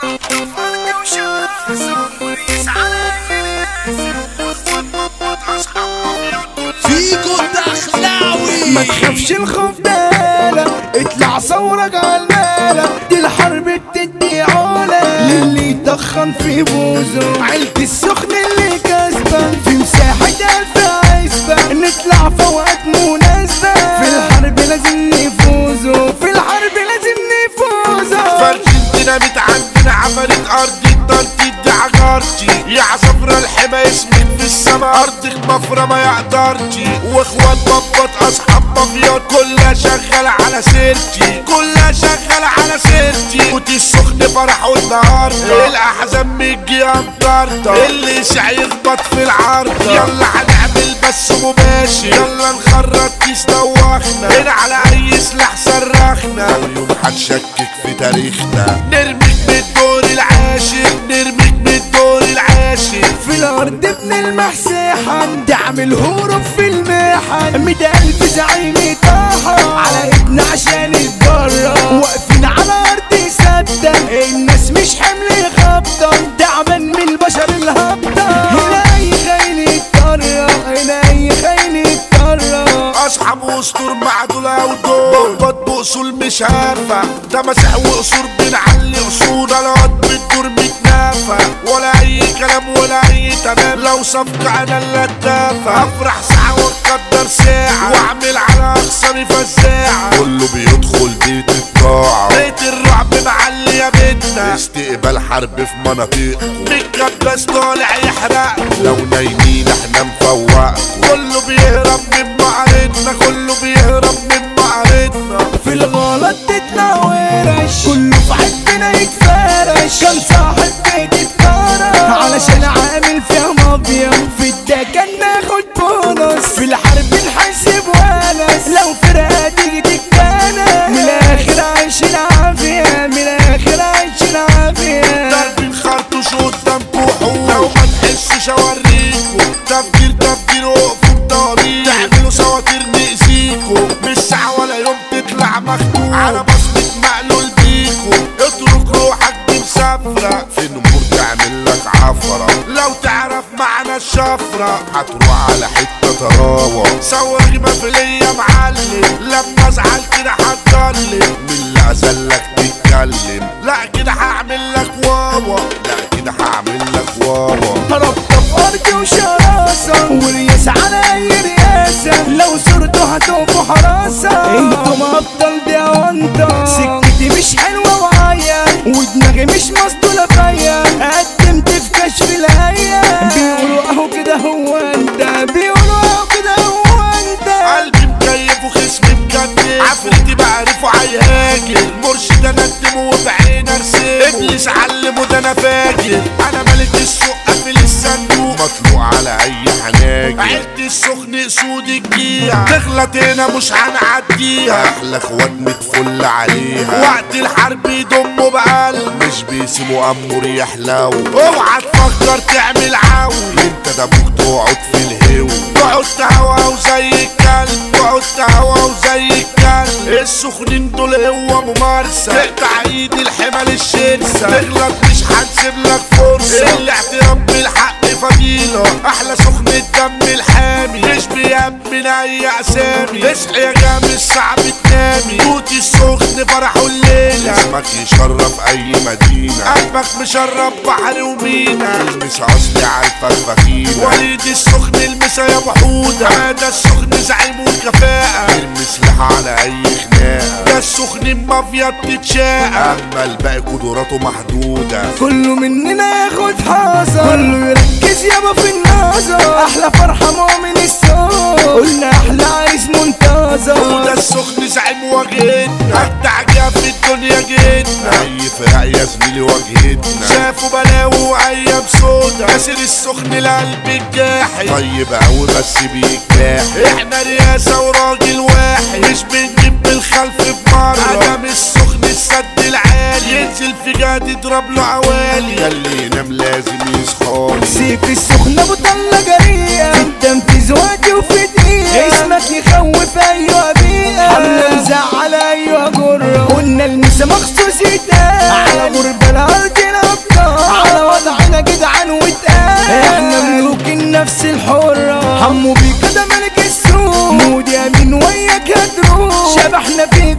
فيكو الدخلاوي ما تخافش الخوف دالة اطلع صورك على المالة دي الحرب بتدي عولة للي يدخن في بوزه عيلة السخن اللي كسبان في مساحة ألف عزبة نطلع فوقات مناسبة في الحرب لازم نفوزه في الحرب لازم نفوزه فرش الديناميت عندنا عملت ارض التنطيط دي عجارتي يا عصفرة الحما اسمك في السما ارضك مفرة ما يقدرش واخوات بابات اصحاب مافيات كلها شغالة على سيرتي كلها شغالة على سيرتي كنت السخن فرح والنهاردة الاحزان مجي امطارده اللي يسع يخبط في العارضة يلا هنعمل بس مباشر يلا نخرج كيس دوخنا هنا على اي سلاح صرخنا يوم هنشكك في تاريخنا نرميك من الدور العاشر نرميك من الدور العاشر في الارض ابن المحسحن دعم الهروب في المحن مية الف زعيم طاحة على ابن عشان يتجرى واقفين على ارض ثابتة الناس مش حمل خبطة دعما من البشر الهبطة هنا اي خاين يتطرى هنا اي خاين يتطرى اصحاب واسطور مع دول او دول بط باصول مش هافة ده مسح وقصور بنعلي اصول على قد بتدور متنافة ولا اي كلام ولا اي تمام لو صفقة انا اللي اتدافى افرح ساعة واتقدر ساعة واعمل على اخصامي فزاعة كله بيدخل بيت الطاعة بيت الرعب معلي يا بيتنا استقبال حرب في مناطقكم الكباس طالع يحرق لو نايمين احنا مفوقكم كله بيهرب من معارضنا كله بيهرب من معارضنا في الغلط تتناورش كله في حبنا يتفرش كان صاحب بيت اتكرش علشان عامل فيها مافيا في الدكان ناخد بونص في الحرب نحسب ونس لو فرقة تيجي تتكنس من الاخر عايشين عافية من الاخر عايشين عافية ضرب الخرطوش قدامكوا حوش لو ما تحسش اوريكوا تفجير تفجير وقفوا بضمير تعملوا سواتير نأذيكوا مش ساعة ولا يوم تطلع مخدوع على بصمة مقلول بيكوا اترك روحك دي مسافرة في نمور تعمل لك عفرة لو تعرف معنى الشفرة هتروح على حتة تراوة صور مفلية معلم لما ازعل كده هتضلم من اللي عزلك تتكلم لا كده هعمل لك واوا لا كده هعمل لك واوا ربطة في أرض وشراسة ورياس على أي رياسة لو صرتوا هتقفوا حراسة انتم أبطال دي أونطة سكتي مش حلوة وعيا ودماغي مش مسطولة فيا قدمت في كشف الهيا بيقولوا أهو كده هو أنت بيقولوا أهو كده هو أنت قلبي مكيف وخصمي مكتف عفريتي بعرفه عيهاجر مرشد اندمه وبعين ارسمه ابليس علمه ده انا فاكر انا ملك السوق قافل الصندوق مطلوع على اي حناجر عيلتي السخن اسود الجيع تغلط هنا مش هنعديها احلى اخوات متفل عليها وقت الحرب يضموا بقلب مش بيسيبوا امور يحلو اوعى تفكر تعمل عو انت ده ابوك تقعد في الهو تقعد تهوى وزي الكلب تقعد تهوى وزي الكلب السخنين دول هو ممارسة تقطع ايد الحمل الشرسة تغلط مش هنسيب لك فرصة الاعتراف بالحق فضيلة احلى سخن الدم الحامي مش بيأمن اي اسامي اصحى يا جامي صعب تنامي توتي السخن فرحوا الليلة اسمك يشرف اي مدينة قلبك مشرف بحر ومينا المس اصلي على الفخفخينة وليد السخن المسا يا بحودة هذا السخن زعيم وكفاءة المس لها على اي خناقة ده السخن المافيا بتتشاقى اما الباقي قدراته محدودة كله مننا ياخد حاجة كله يركز يابا في النظر احلى فرحة مؤمن السوق قلنا احلى عريس منتظر وده السخن زعيم واجهتنا اجدع جا في الدنيا جيتنا اي فرق يا زميلي واجهتنا شافوا بلاوي وايام سودا كاسر السخن القلب الجاحد طيب اوي بس بيجاحد احنا رياسة وراجل واحد مش بنجيب بالخلف بمرة ادم السخن السد العالي ينزل في جاد يضرب له عوالي ده اللي ينام لازم يصحالي سيف السخنة بطلة جريئة في التنفيذ وقتي وفي دقيقة اسمك يخوف ايوه بيئة حملة مزعلة ايوه جرة قلنا المسا مخصوص يتقال على غربة الارض حرة حمو بيك ده ملك السوق مود يمين وياك هتروح شبحنا في